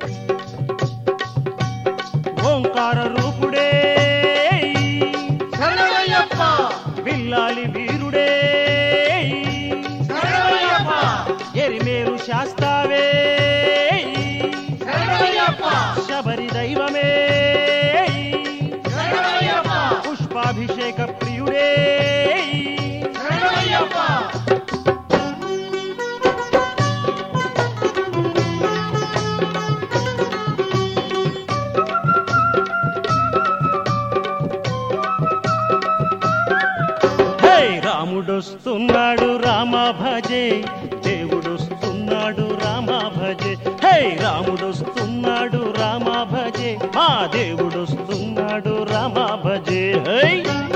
ఓంకార రూపుడే శరణమయ్యప్ప బిల్లాలి వీరుడే శరణమయ్యప్ప ఎరిమేరు శాస్తావే శరణమయ్యప్ప శబరి దైవమే శరణమయ్యప్ప పుష్పాభిషేక ప్రియుడే శరణమయ్యప్ప హే రాముడొస్తున్నాడు రామ భజే దేవుడొస్తున్నాడు రామ భజే హే రాముడొస్తున్నాడు రామ భజే మా దేవుడొస్తున్నాడు రామ భజే హై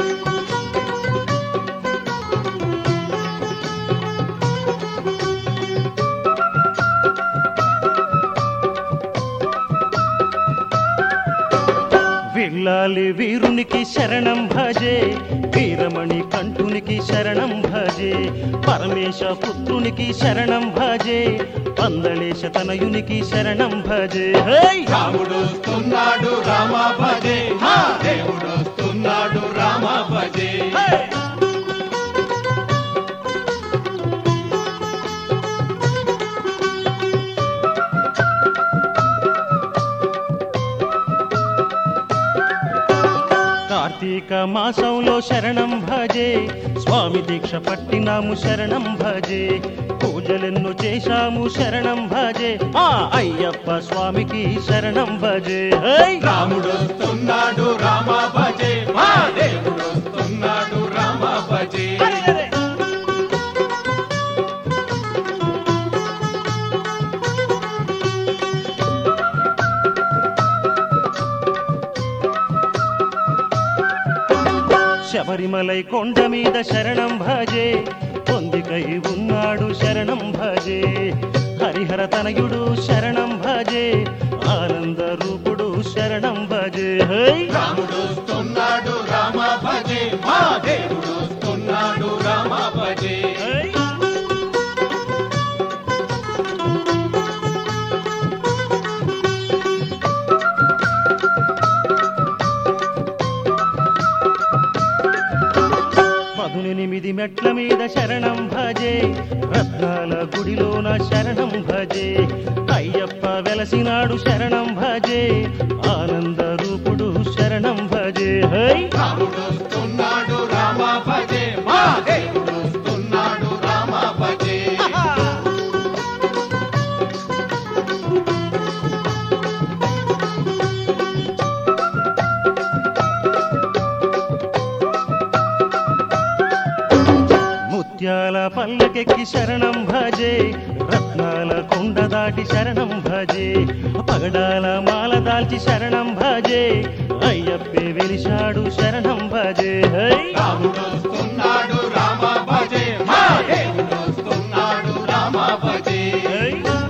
విల్లాలి వీరునికి శరణం భజే వీరమణి కంఠునికి శరణం భజే పరమేశ పుత్రునికి శరణం భజే పందళేశ తనయునికి శరణం భజే హై రాముడొస్తున్నాడు రామ భజే మా దేవుడొస్తున్నాడు రామ భజే హై! కార్తీక మాసంలో శరణం భజే స్వామి దీక్ష పట్టినాము శరణం భజే పూజలెన్నో చేశాము శరణం భజే ఆ అయ్యప్ప స్వామికి శరణం భజే హై రాముడొస్తున్నాడు రామ భజే మా దేవుడొస్తున్నాడు రామ భజే శబరిమలై కొండ మీద శరణం భజే పొందికై ఉన్నాడు శరణం భజే హరిహర తనయుడు శరణం భజే ఆనంద రూపుడు శరణం భజే హై రాముడొస్తున్నాడు రామ భజే మా దేవుడొస్తున్నాడు రామ భజే హై! మధునిమిది మెట్ల మీద శరణం భజే రత్నాల గుడిలోన శరణం భజే అయ్యప్ప వెలసినాడు శరణం భజే ఆనంద రూపుడు శరణం భజే హై రాముడొస్తున్నాడు రామ భజే మా దేవుడొస్తున్నాడు రామ భజే ముత్యాల పల్లకెక్కి శరణం భజే రత్నాల కొండ దాటి శరణం భజే పగడాల మాల దాల్చి శరణం భజే అయ్యప్పే వెలిశాడు శరణం భజే హై రాముడొస్తున్నాడు రామ భజే మా దేవుడొస్తున్నాడు రామ భజే హై!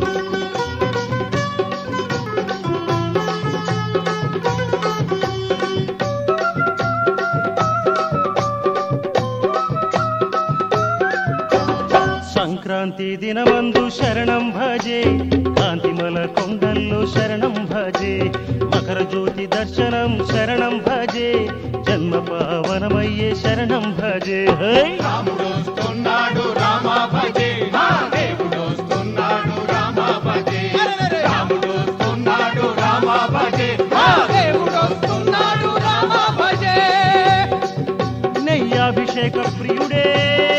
సంక్రాంతి దినమందు శరణం భజే కాంతిమల కొండల్లో శరణం భజే మకర జ్యోతి దర్శనం శరణం భజే జన్మ పావనమయ్యే శరణం భజే హై రాముడొస్తున్నాడు రామ భజే మా దేవుడొస్తున్నాడు రామ భజే రాముడొస్తున్నాడు రామ భజే మా దేవుడొస్తున్నాడు రామ భజే నెయ్యాభిషేక ప్రియుడే